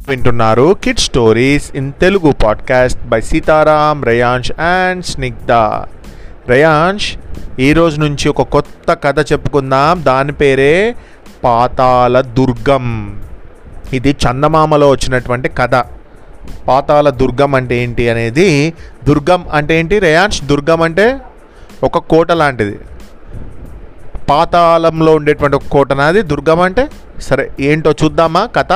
వింటున్నారు kid stories in Telugu podcast by Sitaram Reyansh and Snigdha Reyansh ఈరోజు నుంచి ఒక కొత్త కథ చెప్పుకుందాం దాని పేరే పాతాల దుర్గం ఇది చందమామలో వచ్చినటువంటి కథ పాతాల దుర్గం అంటే ఏంటి అనేది దుర్గం అంటే ఏంటి రేయాంష్ దుర్గం అంటే ఒక కోట లాంటిది పాతాళంలో ఉండేటువంటి ఒక కోట నాది దుర్గం అంటే సరే ఏంటో చూద్దామా కథ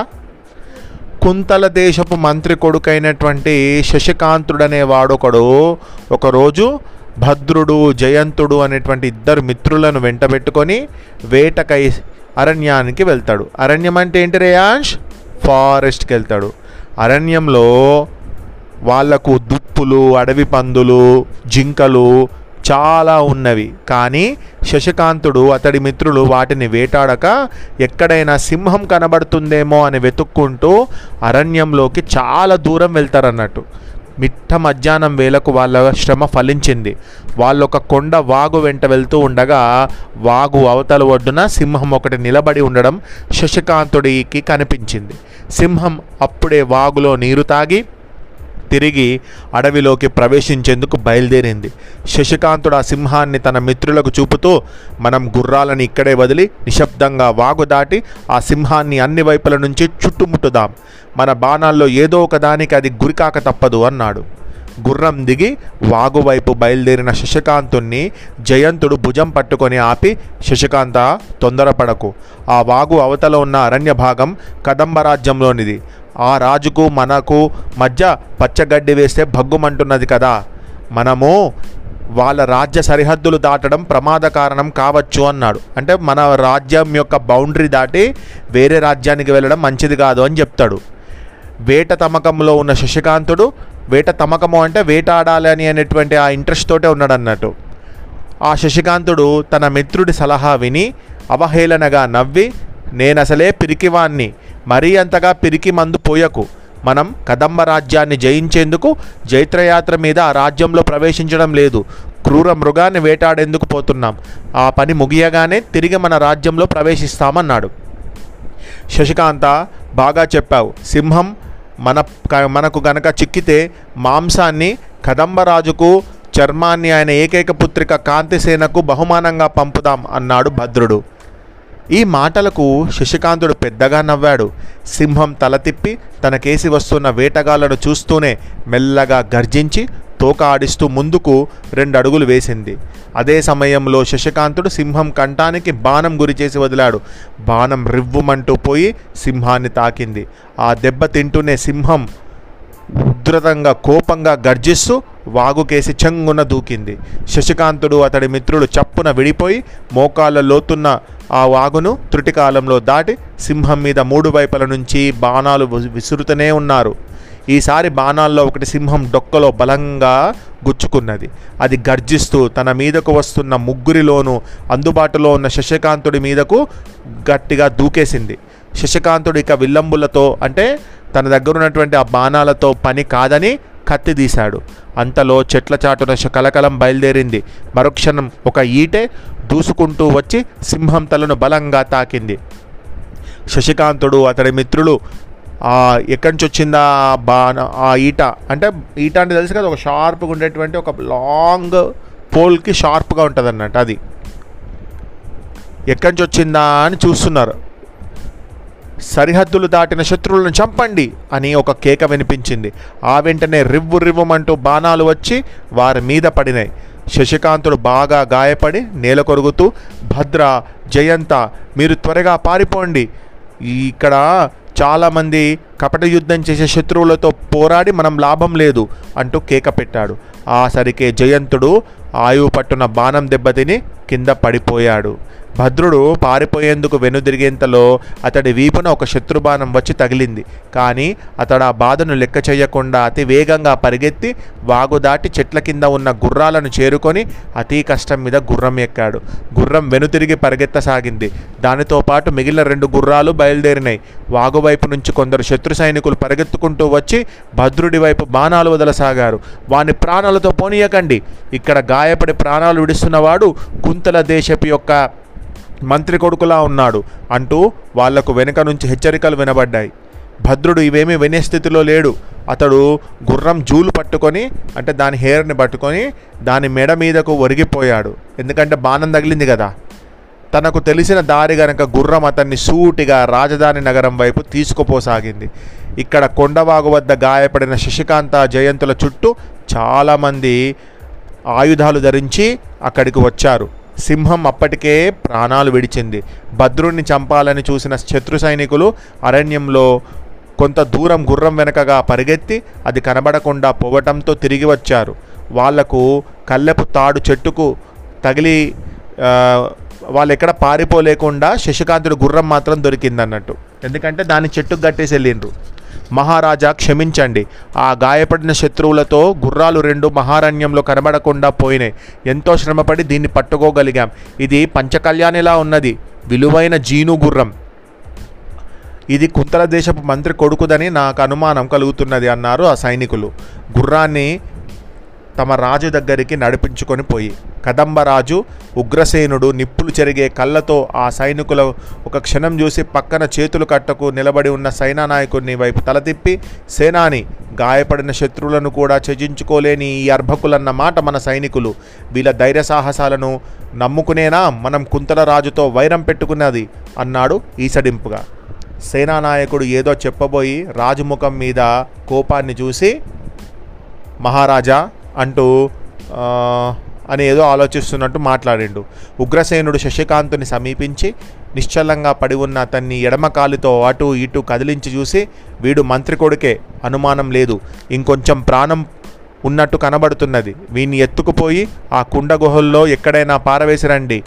కుంతల దేశపు మంత్రి కొడుకైనటువంటి శశికాంతుడనేవాడు ఒకడు ఒకరోజు భద్రుడు జయంతుడు అనేటువంటి ఇద్దరు మిత్రులను వెంటబెట్టుకొని వేటకై అరణ్యానికి వెళ్తాడు అరణ్యం అంటే ఏంటి రేయాంష్ ఫారెస్ట్కి వెళ్తాడు అరణ్యంలో వాళ్లకు దుప్పులు అడవి పందులు జింకలు చాలా ఉన్నవి కానీ శశికాంతుడు అతడి మిత్రులు వాటిని వేటాడక ఎక్కడైనా సింహం కనబడుతుందేమో అని వెతుక్కుంటూ అరణ్యంలోకి చాలా దూరం వెళ్తారన్నట్టు మిట్ట మధ్యాహ్నం వేలకు వాళ్ళ శ్రమ ఫలించింది వాళ్ళు ఒక కొండ వాగు వెంట వెళ్తూ ఉండగా వాగు అవతల ఒడ్డున సింహం ఒకటి నిలబడి ఉండడం శశికాంతుడికి కనిపించింది సింహం అప్పుడే వాగులో నీరు తాగి తిరిగి అడవిలోకి ప్రవేశించేందుకు బయలుదేరింది శశికాంతుడు ఆ సింహాన్ని తన మిత్రులకు చూపుతూ మనం గుర్రాలను ఇక్కడే వదిలి నిశ్శబ్దంగా వాగు దాటి ఆ సింహాన్ని అన్ని వైపుల నుంచి చుట్టుముట్టుదాం మన బాణాల్లో ఏదో ఒక దానికి అది గురికాక తప్పదు అన్నాడు గుర్రం దిగి వాగు వైపు బయలుదేరిన శశికాంతుణ్ణి జయంతుడు భుజం పట్టుకొని ఆపి శశికాంత తొందరపడకు ఆ వాగు అవతల ఉన్న అరణ్య భాగం కదంబ రాజ్యంలోనిది ఆ రాజుకు మనకు మధ్య పచ్చగడ్డి వేస్తే భగ్గుమంటున్నది కదా మనము వాళ్ళ రాజ్య సరిహద్దులు దాటడం ప్రమాద కారణం కావచ్చు అన్నాడు అంటే మన రాజ్యం యొక్క బౌండరీ దాటి వేరే రాజ్యానికి వెళ్ళడం మంచిది కాదు అని చెప్తాడు వేట తమకంలో ఉన్న శశికాంతుడు వేట తమకము అంటే వేటాడాలి అని అనేటువంటి ఆ ఇంట్రెస్ట్ తోటే ఉన్నాడు అన్నట్టు ఆ శశికాంతుడు తన మిత్రుడి సలహా విని అవహేళనగా నవ్వి నేనసలే పిరికివాణ్ణి మరీ అంతగా పిరికి మందు పోయకు మనం కదంబ రాజ్యాన్ని జయించేందుకు జైత్రయాత్ర మీద ఆ రాజ్యంలో ప్రవేశించడం లేదు క్రూర మృగాన్ని వేటాడేందుకు పోతున్నాం ఆ పని ముగియగానే తిరిగి మన రాజ్యంలో ప్రవేశిస్తామన్నాడు శశికాంత బాగా చెప్పావు సింహం మన క- మనకు గనక చిక్కితే మాంసాన్ని కదంబరాజుకు చర్మాన్ని ఆయన ఏకైక పుత్రిక కాంతిసేనకు బహుమానంగా పంపుదాం అన్నాడు భద్రుడు ఈ మాటలకు శశికాంతుడు పెద్దగా నవ్వాడు సింహం తల తిప్పి తన కేసి వస్తున్న వేటగాళ్లను చూస్తూనే మెల్లగా గర్జించి తోక ఆడిస్తూ ముందుకు రెండు అడుగులు వేసింది అదే సమయంలో శశికాంతుడు సింహం కంఠానికి బాణం గురి చేసి వదిలాడు బాణం రివ్వుమంటూ పోయి సింహాన్ని తాకింది ఆ దెబ్బ తింటూనే సింహం ఉధృతంగా కోపంగా గర్జిస్తూ వాగుకేసి చెంగున దూకింది శశికాంతుడు అతడి మిత్రులు చప్పున విడిపోయి మోకాళ్ళ లోతున్న ఆ వాగును త్రుటికాలంలో దాటి సింహం మీద మూడు వైపుల నుంచి బాణాలు వి- విసురుతూనే ఉన్నారు ఈసారి బాణాల్లో ఒకటి సింహం డొక్కలో బలంగా గుచ్చుకున్నది అది గర్జిస్తూ తన మీదకు వస్తున్న ముగ్గురిలోనూ అందుబాటులో ఉన్న శశికాంతుడి మీదకు గట్టిగా దూకేసింది శశికాంతుడు ఇక విల్లంబులతో అంటే తన దగ్గర ఉన్నటువంటి ఆ బాణాలతో పని కాదని కత్తి తీశాడు అంతలో చెట్ల చాటున శ- కలకలం బయలుదేరింది మరుక్షణం ఒక ఈటె దూసుకుంటూ వచ్చి సింహం తలను బలంగా తాకింది శశికాంతుడు అతడి మిత్రులు ఆ ఎక్కడి నుంచి వచ్చిందా ఆ బాణ ఆ ఈట అంటే ఈట అంటే తెలుసు కదా ఒక షార్ప్గా ఉండేటువంటి ఒక లాంగ్ పోల్కి షార్ప్గా ఉంటుంది అన్నట్టు అది ఎక్కడి నుంచి వచ్చిందా అని చూస్తున్నారు సరిహద్దులు దాటిన శత్రువులను చంపండి అని ఒక కేక వినిపించింది ఆ వెంటనే రివ్వు రివ్వమంటూ బాణాలు వచ్చి వారి మీద పడినాయి శశికాంతుడు బాగా గాయపడి నేల కొరుగుతూ భద్ర జయంత మీరు త్వరగా పారిపోండి ఈ ఇక్కడ చాలామంది కపట యుద్ధం చేసే శత్రువులతో పోరాడి మనం లాభం లేదు అంటూ కేక పెట్టాడు ఆ సరికే జయంతుడు ఆయువు పట్టున బాణం దెబ్బతిని కింద పడిపోయాడు భద్రుడు పారిపోయేందుకు వెనుదిరిగేంతలో అతడి వీపున ఒక శత్రుబాణం వచ్చి తగిలింది కానీ అతడు ఆ బాధను లెక్క చేయకుండా అతి వేగంగా పరిగెత్తి వాగు దాటి చెట్ల కింద ఉన్న గుర్రాలను చేరుకొని అతి కష్టం మీద గుర్రం ఎక్కాడు గుర్రం వెనుతిరిగి పరిగెత్తసాగింది దానితో పాటు మిగిలిన రెండు గుర్రాలు బయలుదేరినాయి వాగు వైపు నుంచి కొందరు శత్రు సైనికులు పరిగెత్తుకుంటూ వచ్చి భద్రుడి వైపు బాణాలు వదలసాగారు వాని ప్రాణాలతో పోనీయకండి ఇక్కడ గాయపడి ప్రాణాలు విడుస్తున్నవాడు కుంతల దేశపు యొక్క మంత్రి కొడుకులా ఉన్నాడు అంటూ వాళ్లకు వెనుక నుంచి హెచ్చరికలు వినబడ్డాయి భద్రుడు ఇవేమీ వినే స్థితిలో లేడు అతడు గుర్రం జూలు పట్టుకొని అంటే దాని హెయిర్ని పట్టుకొని దాని మెడ మీదకు ఒరిగిపోయాడు ఎందుకంటే బాణం తగిలింది కదా తనకు తెలిసిన దారి గనక గుర్రం అతన్ని సూటిగా రాజధాని నగరం వైపు తీసుకుపోసాగింది ఇక్కడ కొండవాగు వద్ద గాయపడిన శశికాంత జయంతుల చుట్టూ చాలామంది ఆయుధాలు ధరించి అక్కడికి వచ్చారు సింహం అప్పటికే ప్రాణాలు విడిచింది భద్రుణ్ణి చంపాలని చూసిన శత్రు సైనికులు అరణ్యంలో కొంత దూరం గుర్రం వెనకగా పరిగెత్తి అది కనబడకుండా పోవటంతో తిరిగి వచ్చారు వాళ్లకు కల్లెపు తాడు చెట్టుకు తగిలి ఆ, వాళ్ళు ఎక్కడ పారిపోలేకుండా శశికాంతుడు గుర్రం మాత్రం దొరికిందన్నట్టు ఎందుకంటే దాన్ని చెట్టుకు కట్టేసి వెళ్ళిండ్రు మహారాజా క్షమించండి ఆ గాయపడిన శత్రువులతో గుర్రాలు రెండు మహారణ్యంలో కనబడకుండా పోయినాయి ఎంతో శ్రమపడి దీన్ని పట్టుకోగలిగాం ఇది పంచకళ్యాణిలా ఉన్నది విలువైన జీను గుర్రం ఇది కుంతల దేశపు మంత్రి కొడుకుదని నాకు అనుమానం కలుగుతున్నది అన్నారు ఆ సైనికులు గుర్రాన్ని తమ రాజు దగ్గరికి నడిపించుకొని పోయి కదంబరాజు ఉగ్రసేనుడు నిప్పులు చెరిగే కళ్ళతో ఆ సైనికుల ఒక క్షణం చూసి పక్కన చేతులు కట్టకు నిలబడి ఉన్న సైనానాయకుడిని వైపు తల తిప్పి సేనాని గాయపడిన శత్రువులను కూడా త్యజించుకోలేని ఈ అర్భకులన్న మాట మన సైనికులు వీళ్ళ ధైర్య సాహసాలను నమ్ముకునేనా మనం కుంతల రాజుతో వైరం పెట్టుకున్నది అన్నాడు ఈసడింపుగా సేనానాయకుడు ఏదో చెప్పబోయి రాజుముఖం మీద కోపాన్ని చూసి మహారాజా అంటూ ఆ, అని ఏదో ఆలోచిస్తున్నట్టు మాట్లాడిండు ఉగ్రసేనుడు శశికాంతుని సమీపించి నిశ్చలంగా పడి ఉన్న అతన్ని ఎడమ కాలుతో అటు ఇటు కదిలించి చూసి వీడు మంత్రి కొడుకే అనుమానం లేదు ఇంకొంచెం ప్రాణం ఉన్నట్టు కనబడుతున్నది వీన్ని ఎత్తుకుపోయి ఆ కుండ గుహల్లో ఎక్కడైనా పారవేసిరండి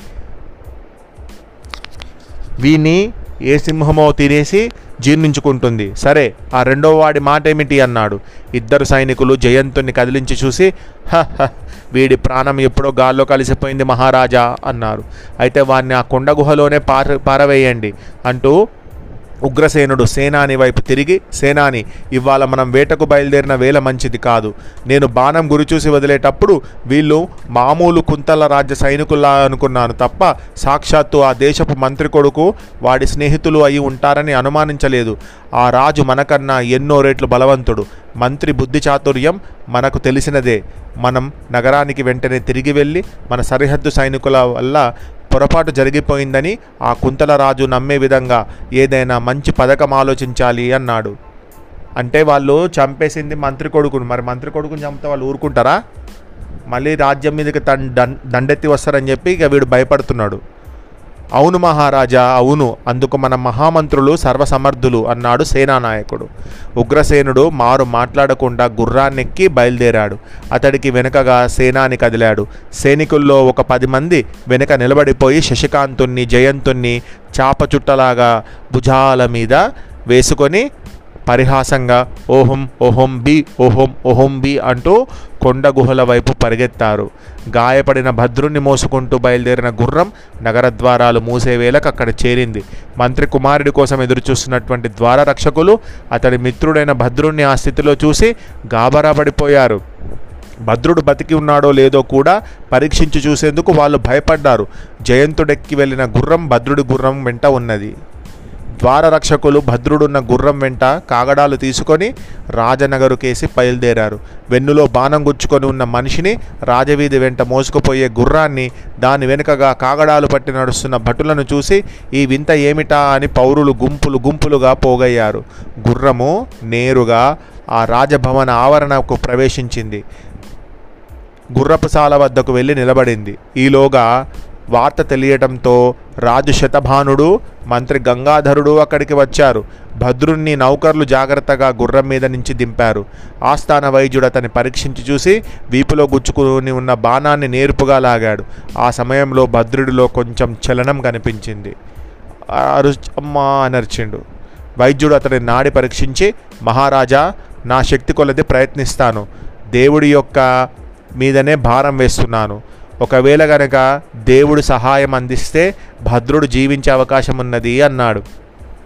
వీని ఏ సింహమో తినేసి జీర్ణించుకుంటుంది సరే ఆ రెండో వాడి మాట ఏమిటి అన్నాడు ఇద్దరు సైనికులు జయంతుని కదిలించి చూసి "హ, హ, వీడి ప్రాణం ఎప్పుడో గాల్లో కలిసిపోయింది మహారాజా అన్నారు అయితే వాడిని ఆ కొండ గుహలోనే పార పారవేయండి అంటూ ఉగ్రసేనుడు సేనాని వైపు తిరిగి సేనాని ఇవాళ మనం వేటకు బయలుదేరిన వేళ మంచిది కాదు నేను బాణం గురి చూసి వదిలేటప్పుడు వీళ్ళు మామూలు కుంతల రాజ్య సైనికుల్లా అనుకున్నాను తప్ప సాక్షాత్తు ఆ దేశపు మంత్రి కొడుకు వాడి స్నేహితులు అయి ఉంటారని అనుమానించలేదు ఆ రాజు మనకన్నా ఎన్నో రెట్లు బలవంతుడు మంత్రి బుద్ధి చాతుర్యం మనకు తెలిసినదే మనం నగరానికి వెంటనే తిరిగి వెళ్ళి మన సరిహద్దు సైనికుల వల్ల పొరపాటు జరిగిపోయిందని ఆ కుంతల రాజు నమ్మే విధంగా ఏదైనా మంచి పథకం ఆలోచించాలి అన్నాడు అంటే వాళ్ళు చంపేసింది మంత్రి కొడుకును మరి మంత్రి కొడుకుని చంపితే వాళ్ళు ఊరుకుంటారా మళ్ళీ రాజ్యం మీదకి తన్ దం- దండెత్తి వస్తారని చెప్పి ఇక వీడు భయపడుతున్నాడు అవును మహారాజా అవును అందుకు మన మహామంత్రులు సర్వసమర్థులు అన్నాడు సేనానాయకుడు ఉగ్రసేనుడు మారు మాట్లాడకుండా గుర్రాన్నెక్కి బయలుదేరాడు అతడికి వెనుకగా సేనాని కదిలాడు సైనికుల్లో ఒక పది మంది వెనుక నిలబడిపోయి శశికాంతుణ్ణి జయంతుణ్ణి చాప చుట్టలాగా భుజాల మీద వేసుకొని పరిహాసంగా ఓహం ఓహం బి ఓహం ఓహం బి అంటూ కొండ గుహల వైపు పరిగెత్తారు గాయపడిన భద్రుణ్ణి మోసుకుంటూ బయలుదేరిన గుర్రం నగర ద్వారాలు మూసే వేళకు అక్కడ చేరింది మంత్రి కుమారుడి కోసం ఎదురుచూస్తున్నటువంటి ద్వార రక్షకులు అతడి మిత్రుడైన భద్రుణ్ణి ఆ స్థితిలో చూసి గాబరా పడిపోయారు భద్రుడు బతికి ఉన్నాడో లేదో కూడా పరీక్షించి చూసేందుకు వాళ్ళు భయపడ్డారు జయంతుడెక్కి వెళ్ళిన గుర్రం భద్రుడి గుర్రం వెంట ఉన్నది ద్వారరక్షకులు భద్రుడున్న గుర్రం వెంట కాగడాలు తీసుకొని రాజనగరు కేసి బయలుదేరారు వెన్నులో బాణం గుచ్చుకొని ఉన్న మనిషిని రాజవీధి వెంట మోసుకుపోయే గుర్రాన్ని దాని వెనుకగా కాగడాలు పట్టి నడుస్తున్న భటులను చూసి ఈ వింత ఏమిటా అని పౌరులు గుంపులు గుంపులుగా పోగయ్యారు గుర్రము నేరుగా ఆ రాజభవన ఆవరణకు ప్రవేశించింది గుర్రపుశాల వద్దకు వెళ్ళి నిలబడింది ఈలోగా వార్త తెలియటంతో రాజు శతభానుడు మంత్రి గంగాధరుడు అక్కడికి వచ్చారు భద్రుణ్ణి నౌకర్లు జాగ్రత్తగా గుర్రం మీద నుంచి దింపారు ఆస్థాన వైద్యుడు అతన్ని పరీక్షించి చూసి వీపులో గుచ్చుకుని ఉన్న బాణాన్ని నేర్పుగా లాగాడు ఆ సమయంలో భద్రుడిలో కొంచెం చలనం కనిపించింది అరు అమ్మా అని అరిచిండు వైద్యుడు అతని నాడి పరీక్షించి మహారాజా నా శక్తి కొలది ప్రయత్నిస్తాను దేవుడి యొక్క మీదనే భారం వేస్తున్నాను ఒకవేళ గనక దేవుడు సహాయం అందిస్తే భద్రుడు జీవించే అవకాశం ఉన్నది అన్నాడు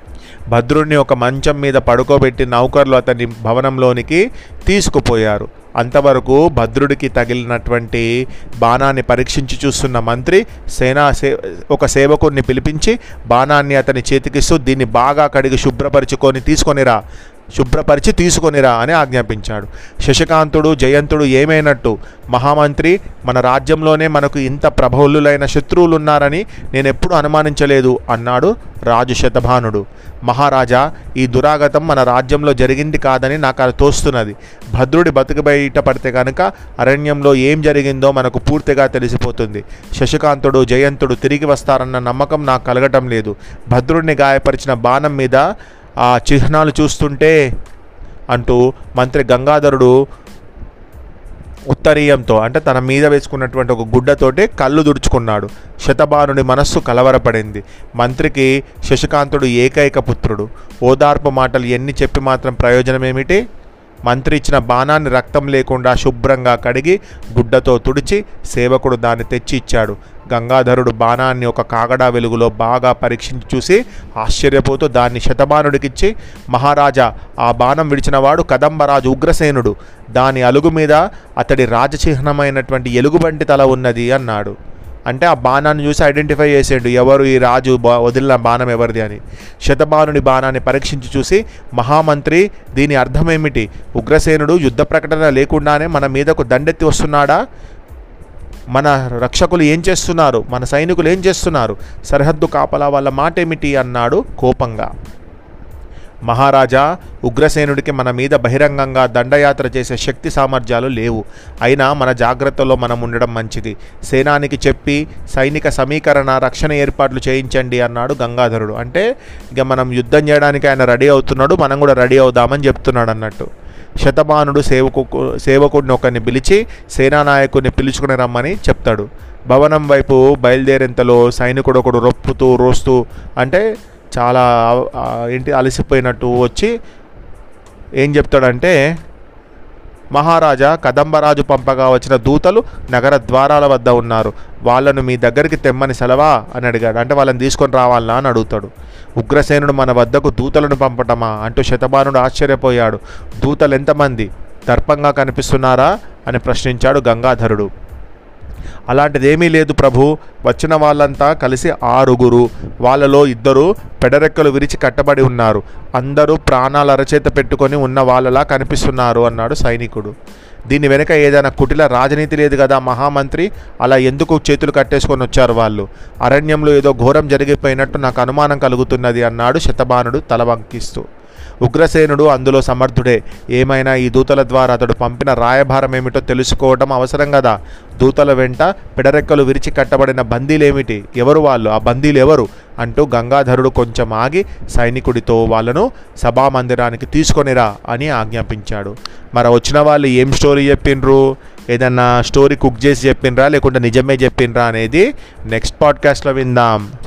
భద్రుడిని ఒక మంచం మీద పడుకోబెట్టి నౌకర్లు అతని భవనంలోనికి తీసుకుపోయారు అంతవరకు భద్రుడికి తగిలినటువంటి బాణాన్ని పరీక్షించి చూస్తున్న మంత్రి సేనా సే ఒక సేవకుడిని పిలిపించి బాణాన్ని అతని చేతికిస్తూ దీన్ని బాగా కడిగి శుభ్రపరుచుకొని తీసుకొనిరా శుభ్రపరిచి తీసుకొనిరా అని ఆజ్ఞాపించాడు శశకాంతుడు జయంతుడు ఏమైనట్టు మహామంత్రి మన రాజ్యంలోనే మనకు ఇంత ప్రభౌలులైన శత్రువులు ఉన్నారని నేను ఎప్పుడు అనుమానించలేదు అన్నాడు రాజు శతభానుడు మహారాజా ఈ దురాగతం మన రాజ్యంలో జరిగింది కాదని నాకు అది తోస్తున్నది భద్రుడి బతుకు బయట పడితే కనుక అరణ్యంలో ఏం జరిగిందో మనకు పూర్తిగా తెలిసిపోతుంది శశకాంతుడు జయంతుడు తిరిగి వస్తారన్న నమ్మకం నాకు కలగటం లేదు భద్రుడిని గాయపరిచిన బాణం మీద ఆ చిహ్నాలు చూస్తుంటే అంటూ మంత్రి గంగాధరుడు ఉత్తరీయంతో అంటే తన మీద వేసుకున్నటువంటి ఒక గుడ్డతోటి కళ్ళు దుడుచుకున్నాడు శతబానుడి మనస్సు కలవరపడింది మంత్రికి శశికాంతుడు ఏకైక పుత్రుడు ఓదార్పు మాటలు ఎన్ని చెప్పి మాత్రం ప్రయోజనం ఏమిటి మంత్రి ఇచ్చిన బాణాన్ని రక్తం లేకుండా శుభ్రంగా కడిగి గుడ్డతో తుడిచి సేవకుడు దాన్ని తెచ్చి ఇచ్చాడు గంగాధరుడు బాణాన్ని ఒక కాగడా వెలుగులో బాగా పరీక్షించి చూసి ఆశ్చర్యపోతూ దాన్ని శతబానుడికిచ్చి మహారాజా ఆ బాణం విడిచినవాడు కదంబరాజు ఉగ్రసేనుడు దాని అలుగు మీద అతడి రాజచిహ్నమైనటువంటి ఎలుగుబంటి తల ఉన్నది అన్నాడు అంటే ఆ బాణాన్ని చూసి ఐడెంటిఫై చేసాడు ఎవరు ఈ రాజు బా- వదిలిన బాణం ఎవరిది అని శతబానుని బాణాన్ని పరీక్షించి చూసి మహామంత్రి దీని అర్థం ఏమిటి ఉగ్రసేనుడు యుద్ధ ప్రకటన లేకుండానే మన మీదకు దండెత్తి వస్తున్నాడా మన రక్షకులు ఏం చేస్తున్నారు మన సైనికులు ఏం చేస్తున్నారు సరిహద్దు కాపలా వాళ్ళ మాట ఏమిటి అన్నాడు కోపంగా మహారాజా ఉగ్రసేనుడికి మన మీద బహిరంగంగా దండయాత్ర చేసే శక్తి సామర్థ్యాలు లేవు అయినా మన జాగ్రత్తలో మనం ఉండడం మంచిది సేనానికి చెప్పి సైనిక సమీకరణ రక్షణ ఏర్పాట్లు చేయించండి అన్నాడు గంగాధరుడు అంటే ఇక మనం యుద్ధం చేయడానికి ఆయన రెడీ అవుతున్నాడు మనం కూడా రెడీ అవుదామని చెప్తున్నాడు అన్నట్టు శతమానుడు సేవకు సేవకుడిని ఒకరిని పిలిచి సేనానాయకుడిని పిలుచుకుని రమ్మని చెప్తాడు భవనం వైపు బయలుదేరేంతలో సైనికుడు ఒకడు రొప్పుతూ రోస్తూ అంటే చాలా ఆ, ఏంటి అలసిపోయినట్టు వచ్చి ఏం చెప్తాడంటే మహారాజా కదంబరాజు పంపగా వచ్చిన దూతలు నగర ద్వారాల వద్ద ఉన్నారు వాళ్ళను మీ దగ్గరికి తెమ్మని సెలవా అని అడిగాడు అంటే వాళ్ళని తీసుకొని రావాలా అని అడుగుతాడు ఉగ్రసేనుడు మన వద్దకు దూతలను పంపటమా అంటూ శతమానుడు ఆశ్చర్యపోయాడు దూతలు ఎంతమంది దర్పంగా కనిపిస్తున్నారా అని ప్రశ్నించాడు గంగాధరుడు అలాంటిదేమీ లేదు ప్రభు వచ్చిన వాళ్ళంతా కలిసి ఆరుగురు వాళ్ళలో ఇద్దరు పెడరెక్కలు విరిచి కట్టబడి ఉన్నారు అందరూ ప్రాణాలు అరచేత పెట్టుకొని ఉన్న వాళ్ళలా కనిపిస్తున్నారు అన్నాడు సైనికుడు దీని వెనుక ఏదైనా కుటిల రాజనీతి లేదు కదా మహామంత్రి అలా ఎందుకు చేతులు కట్టేసుకొని వచ్చారు వాళ్ళు అరణ్యంలో ఏదో ఘోరం జరిగిపోయినట్టు నాకు అనుమానం కలుగుతున్నది అన్నాడు శతబానుడు తల వంకిస్తూ ఉగ్రసేనుడు అందులో సమర్థుడే ఏమైనా ఈ దూతల ద్వారా అతడు పంపిన రాయభారం ఏమిటో తెలుసుకోవడం అవసరం కదా దూతల వెంట పిడరెక్కలు విరిచి కట్టబడిన బందీలేమిటి ఎవరు వాళ్ళు ఆ బందీలు ఎవరు అంటూ గంగాధరుడు కొంచెం ఆగి సైనికుడితో వాళ్ళను సభామందిరానికి తీసుకొనిరా అని ఆజ్ఞాపించాడు మరి వచ్చిన వాళ్ళు ఏం స్టోరీ చెప్పిండ్రు ఏదన్నా స్టోరీ కుక్ చేసి చెప్పిండ్రా లేకుంటే నిజమే చెప్పిండ్రా అనేది నెక్స్ట్ పాడ్కాస్ట్లో విందాం